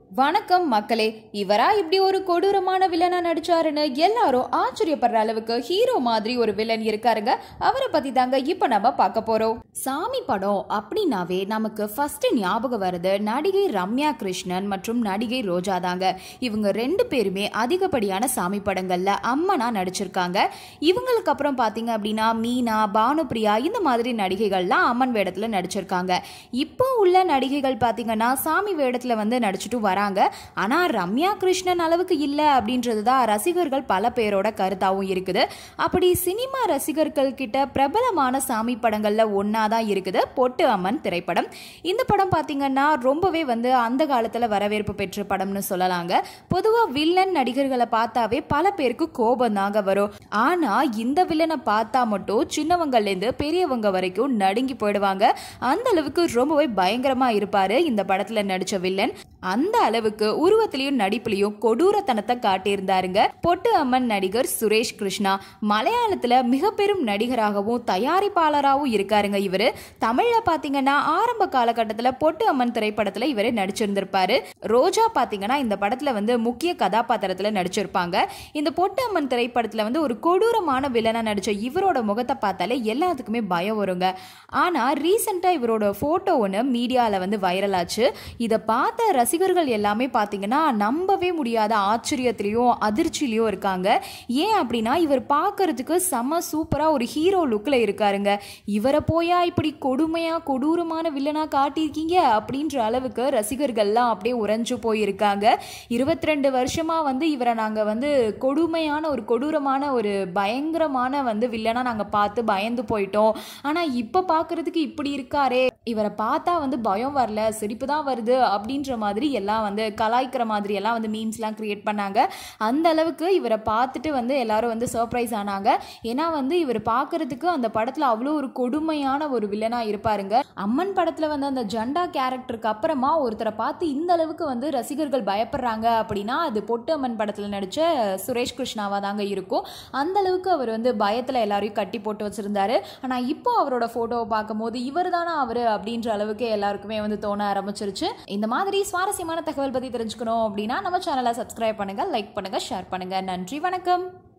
வணக்கம் மக்களே இவரா இப்படி ஒரு கொடூரமான வில்லனா நடிச்சாருன்னு எல்லாரும் ஆச்சரியப்படுற அளவுக்கு ஹீரோ மாதிரி ஒரு வில்லன் இருக்காருங்க அவரை பத்தி தாங்க இப்ப நம்ம பார்க்க போறோம் சாமி படம் அப்படின்னாவே நமக்கு ஃபர்ஸ்ட் ஞாபகம் வருது நடிகை ரம்யா கிருஷ்ணன் மற்றும் நடிகை ரோஜா தாங்க இவங்க ரெண்டு பேருமே அதிகப்படியான சாமி படங்கள்ல அம்மனா நடிச்சிருக்காங்க இவங்களுக்கு அப்புறம் பாத்தீங்க அப்படின்னா மீனா பானுபிரியா இந்த மாதிரி நடிகைகள்லாம் அம்மன் வேடத்துல நடிச்சிருக்காங்க இப்போ உள்ள நடிகைகள் பாத்தீங்கன்னா சாமி வேடத்துல வந்து நடிச்சுட்டு வராங்க ஆனா ரம்யா கிருஷ்ணன் அளவுக்கு இல்ல அப்படின்றது தான் ரசிகர்கள் பல பேரோட கருத்தாவும் இருக்குது அப்படி சினிமா ரசிகர்கள் கிட்ட பிரபலமான சாமி படங்கள்ல ஒன்னா தான் இருக்குது பொட்டு அம்மன் திரைப்படம் இந்த படம் பாத்தீங்கன்னா ரொம்பவே வந்து அந்த காலத்துல வரவேற்பு பெற்ற படம்னு சொல்லலாங்க பொதுவா வில்லன் நடிகர்களை பார்த்தாவே பல பேருக்கு கோபம் தாங்க வரும் ஆனா இந்த வில்லனை பார்த்தா மட்டும் சின்னவங்கள்ல இருந்து பெரியவங்க வரைக்கும் நடுங்கி போயிடுவாங்க அந்த அளவுக்கு ரொம்பவே பயங்கரமா இருப்பாரு இந்த படத்துல நடிச்ச வில்லன் அந்த அளவுக்கு உருவத்திலையும் நடிப்புலையும் கொடூரத்தனத்தை காட்டியிருந்தாருங்க பொட்டு அம்மன் நடிகர் சுரேஷ் கிருஷ்ணா மலையாளத்துல மிக பெரும் நடிகராகவும் தயாரிப்பாளராகவும் இருக்காருங்க இவரு தமிழ்ல பாத்தீங்கன்னா ஆரம்ப காலகட்டத்துல பொட்டு அம்மன் திரைப்படத்துல இவரு நடிச்சிருந்திருப்பாரு ரோஜா பாத்தீங்கன்னா இந்த படத்துல வந்து முக்கிய கதாபாத்திரத்துல நடிச்சிருப்பாங்க இந்த பொட்டு அம்மன் திரைப்படத்துல வந்து ஒரு கொடூரமான வில்லனா நடிச்ச இவரோட முகத்தை பார்த்தாலே எல்லாத்துக்குமே பயம் வருங்க ஆனா ரீசெண்டா இவரோட போட்டோ ஒன்று மீடியால வந்து வைரல் ஆச்சு இதை பார்த்த ரசிகர்கள் எல்லாமே பார்த்தீங்கன்னா நம்பவே முடியாத ஆச்சரியத்திலையும் அதிர்ச்சியிலையும் இருக்காங்க ஏன் அப்படின்னா இவர் பார்க்கறதுக்கு செம சூப்பராக ஒரு ஹீரோ லுக்கில் இருக்காருங்க இவரை போயா இப்படி கொடுமையாக கொடூரமான வில்லனா காட்டியிருக்கீங்க அப்படின்ற அளவுக்கு ரசிகர்கள்லாம் அப்படியே உறைஞ்சு போயிருக்காங்க இருபத்தி ரெண்டு வருஷமாக வந்து இவரை நாங்கள் வந்து கொடுமையான ஒரு கொடூரமான ஒரு பயங்கரமான வந்து வில்லனா நாங்கள் பார்த்து பயந்து போயிட்டோம் ஆனால் இப்போ பார்க்கறதுக்கு இப்படி இருக்காரே இவரை பார்த்தா வந்து பயம் வரல சிரிப்பு தான் வருது அப்படின்ற மாதிரி எல்லாம் வந்து கலாய்க்கிற மாதிரி எல்லாம் வந்து மீம்ஸ்லாம் கிரியேட் பண்ணாங்க அந்த அளவுக்கு இவரை பார்த்துட்டு வந்து எல்லாரும் வந்து சர்ப்ரைஸ் ஆனாங்க ஏன்னா வந்து இவர் பார்க்கறதுக்கு அந்த படத்தில் அவ்வளோ ஒரு கொடுமையான ஒரு வில்லனாக இருப்பாருங்க அம்மன் படத்தில் வந்து அந்த ஜண்டா கேரக்டருக்கு அப்புறமா ஒருத்தரை பார்த்து இந்த அளவுக்கு வந்து ரசிகர்கள் பயப்படுறாங்க அப்படின்னா அது பொட்டு அம்மன் படத்தில் நடித்த சுரேஷ் கிருஷ்ணாவாக தாங்க இருக்கும் அந்த அளவுக்கு அவர் வந்து பயத்தில் எல்லாரையும் கட்டி போட்டு வச்சிருந்தாரு ஆனால் இப்போ அவரோட ஃபோட்டோவை பார்க்கும்போது இவர் தானே அவர் அப்படின்ற அளவுக்கு எல்லாருக்குமே வந்து தோண ஆரம்பிச்சிருச்சு இந்த மாதிரி சுவாரஸ்யமான தகவல் பற்றி தெரிஞ்சுக்கணும் அப்படின்னா நம்ம சேனலை சப்ஸ்கிரைப் பண்ணுங்க லைக் பண்ணுங்க ஷேர் பண்ணுங்க நன்றி வணக்கம்